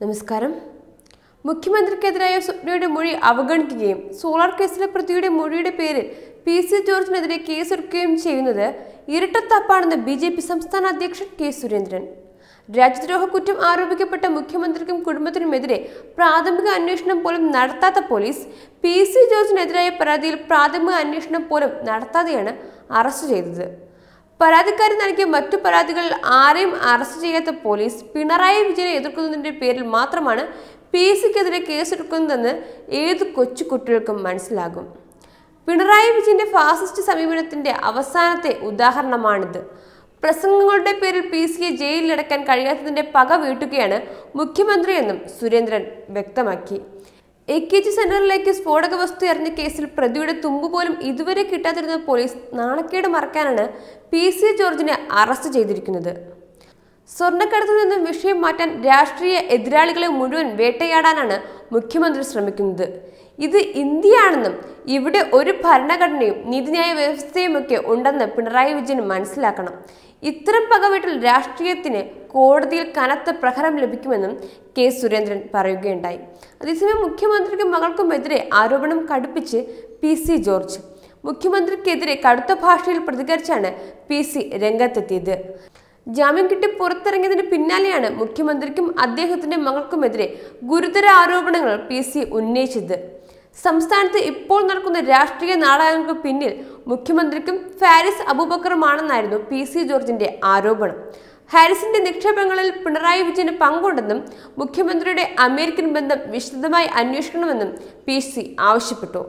നമസ്കാരം മുഖ്യമന്ത്രിക്കെതിരായ സ്വപ്നയുടെ മൊഴി അവഗണിക്കുകയും സോളാർ കേസിലെ പ്രതിയുടെ മൊഴിയുടെ പേരിൽ പി സി ജോർജിനെതിരെ കേസെടുക്കുകയും ചെയ്യുന്നത് ഇരട്ടത്താപ്പാണെന്ന് ബി ജെ പി സംസ്ഥാന അധ്യക്ഷൻ കെ സുരേന്ദ്രൻ രാജ്യദ്രോഹ കുറ്റം ആരോപിക്കപ്പെട്ട മുഖ്യമന്ത്രിക്കും കുടുംബത്തിനുമെതിരെ പ്രാഥമിക അന്വേഷണം പോലും നടത്താത്ത പോലീസ് പി സി ജോർജിനെതിരായ പരാതിയിൽ പ്രാഥമിക അന്വേഷണം പോലും നടത്താതെയാണ് അറസ്റ്റ് ചെയ്തത് പരാതിക്കാരി നൽകിയ മറ്റു പരാതികളിൽ ആരെയും അറസ്റ്റ് ചെയ്യാത്ത പോലീസ് പിണറായി വിജയനെ എതിർക്കുന്നതിന്റെ പേരിൽ മാത്രമാണ് പി സിക്കെതിരെ കേസെടുക്കുന്നതെന്ന് ഏത് കൊച്ചു കുട്ടികൾക്കും മനസ്സിലാകും പിണറായി വിജയന്റെ ഫാസിസ്റ്റ് സമീപനത്തിന്റെ അവസാനത്തെ ഉദാഹരണമാണിത് പ്രസംഗങ്ങളുടെ പേരിൽ പി സിയെ ജയിലിലടക്കാൻ കഴിയാത്തതിന്റെ പക വീട്ടുകയാണ് മുഖ്യമന്ത്രിയെന്നും സുരേന്ദ്രൻ വ്യക്തമാക്കി എ കെ ജി സെന്ററിലേക്ക് സ്ഫോടക വസ്തു എറിഞ്ഞ കേസിൽ പ്രതിയുടെ തുമ്പ് പോലും ഇതുവരെ കിട്ടാതിരുന്ന പോലീസ് നാണക്കേട് മറക്കാനാണ് പി സി ജോർജിനെ അറസ്റ്റ് ചെയ്തിരിക്കുന്നത് സ്വർണ്ണക്കടത്തിൽ നിന്നും വിഷയം മാറ്റാൻ രാഷ്ട്രീയ എതിരാളികളെ മുഴുവൻ വേട്ടയാടാനാണ് മുഖ്യമന്ത്രി ശ്രമിക്കുന്നത് ഇത് ഇന്ത്യയാണെന്നും ഇവിടെ ഒരു ഭരണഘടനയും നീതിന്യായ വ്യവസ്ഥയുമൊക്കെ ഉണ്ടെന്ന് പിണറായി വിജയൻ മനസ്സിലാക്കണം ഇത്തരം പകവീട്ടിൽ രാഷ്ട്രീയത്തിന് കോടതിയിൽ കനത്ത പ്രഹരം ലഭിക്കുമെന്നും കെ സുരേന്ദ്രൻ പറയുകയുണ്ടായി അതേസമയം മുഖ്യമന്ത്രിക്കും മകൾക്കുമെതിരെ ആരോപണം കടുപ്പിച്ച് പി സി ജോർജ് മുഖ്യമന്ത്രിക്കെതിരെ കടുത്ത ഭാഷയിൽ പ്രതികരിച്ചാണ് പി സി രംഗത്തെത്തിയത് ജാമ്യം കിട്ടി പുറത്തിറങ്ങിയതിന് പിന്നാലെയാണ് മുഖ്യമന്ത്രിക്കും അദ്ദേഹത്തിന്റെ മകൾക്കുമെതിരെ ഗുരുതര ആരോപണങ്ങൾ പി സി ഉന്നയിച്ചത് സംസ്ഥാനത്ത് ഇപ്പോൾ നടക്കുന്ന രാഷ്ട്രീയ നാടകങ്ങൾക്ക് പിന്നിൽ മുഖ്യമന്ത്രിക്കും ഫാരിസ് അബൂബക്കറുമാണെന്നായിരുന്നു പി സി ജോർജിന്റെ ആരോപണം ഹാരിസിന്റെ നിക്ഷേപങ്ങളിൽ പിണറായി വിജയന് പങ്കുണ്ടെന്നും മുഖ്യമന്ത്രിയുടെ അമേരിക്കൻ ബന്ധം വിശദമായി അന്വേഷിക്കണമെന്നും പി സി ആവശ്യപ്പെട്ടു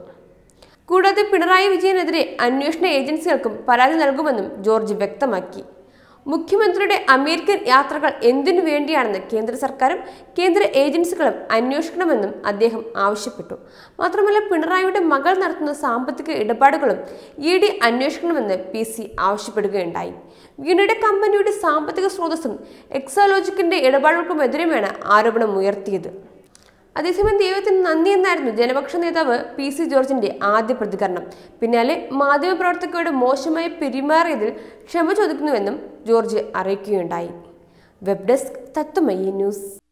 കൂടാതെ പിണറായി വിജയനെതിരെ അന്വേഷണ ഏജൻസികൾക്കും പരാതി നൽകുമെന്നും ജോർജ് വ്യക്തമാക്കി മുഖ്യമന്ത്രിയുടെ അമേരിക്കൻ യാത്രകൾ എന്തിനു വേണ്ടിയാണെന്ന് കേന്ദ്ര സർക്കാരും കേന്ദ്ര ഏജൻസികളും അന്വേഷിക്കണമെന്നും അദ്ദേഹം ആവശ്യപ്പെട്ടു മാത്രമല്ല പിണറായിയുടെ മകൾ നടത്തുന്ന സാമ്പത്തിക ഇടപാടുകളും ഇ ഡി അന്വേഷിക്കണമെന്ന് പി സി ആവശ്യപ്പെടുകയുണ്ടായി വീണയുടെ കമ്പനിയുടെ സാമ്പത്തിക സ്രോതസ്സും എക്സാലോജിക്കിന്റെ ഇടപാടുകൾക്കുമെതിരെയുമാണ് ആരോപണം ഉയർത്തിയത് അതേസമയം ദൈവത്തിന് നന്ദി എന്നായിരുന്നു ജനപക്ഷ നേതാവ് പി സി ജോർജിന്റെ ആദ്യ പ്രതികരണം പിന്നാലെ മാധ്യമപ്രവർത്തകരോട് മോശമായി പെരുമാറിയതിൽ ക്ഷമ ചോദിക്കുന്നുവെന്നും ജോർജ് അറിയിക്കുകയുണ്ടായി വെബ് ഡെസ്ക് തത്വമയി ന്യൂസ്